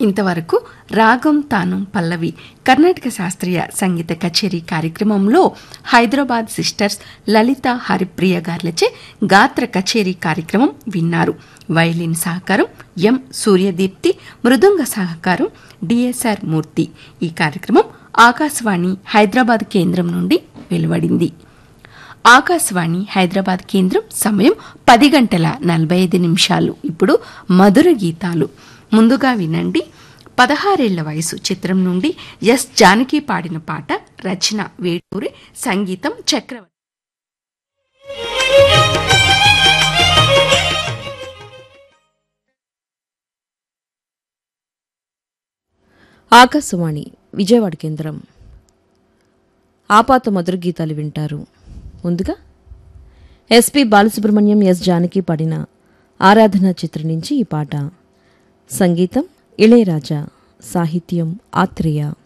ఇంతవరకు రాగం తాను పల్లవి కర్ణాటక శాస్త్రీయ సంగీత కచేరీ కార్యక్రమంలో హైదరాబాద్ సిస్టర్స్ లలిత హరిప్రియ గార్లచే గాత్ర కచేరీ కార్యక్రమం విన్నారు వైలిన్ సహకారం ఎం సూర్యదీప్తి మృదంగ సహకారం డిఎస్ఆర్ మూర్తి ఈ కార్యక్రమం ఆకాశవాణి హైదరాబాద్ కేంద్రం నుండి వెలువడింది ఆకాశవాణి హైదరాబాద్ కేంద్రం సమయం పది గంటల నలభై ఐదు నిమిషాలు ఇప్పుడు మధుర గీతాలు ముందుగా వినండి పదహారేళ్ల వయసు చిత్రం నుండి ఎస్ జానకి పాడిన పాట రచన వేటూరి సంగీతం చక్రవర్తి ఆకాశవాణి విజయవాడ కేంద్రం ఆపాత మధుర గీతాలు వింటారు ముందుగా ఎస్పి బాలసుబ్రహ్మణ్యం ఎస్ జానకి పాడిన ఆరాధన చిత్రం నుంచి ఈ పాట సంగీతం ఇళయరాజా సాహిత్యం ఆత్రేయ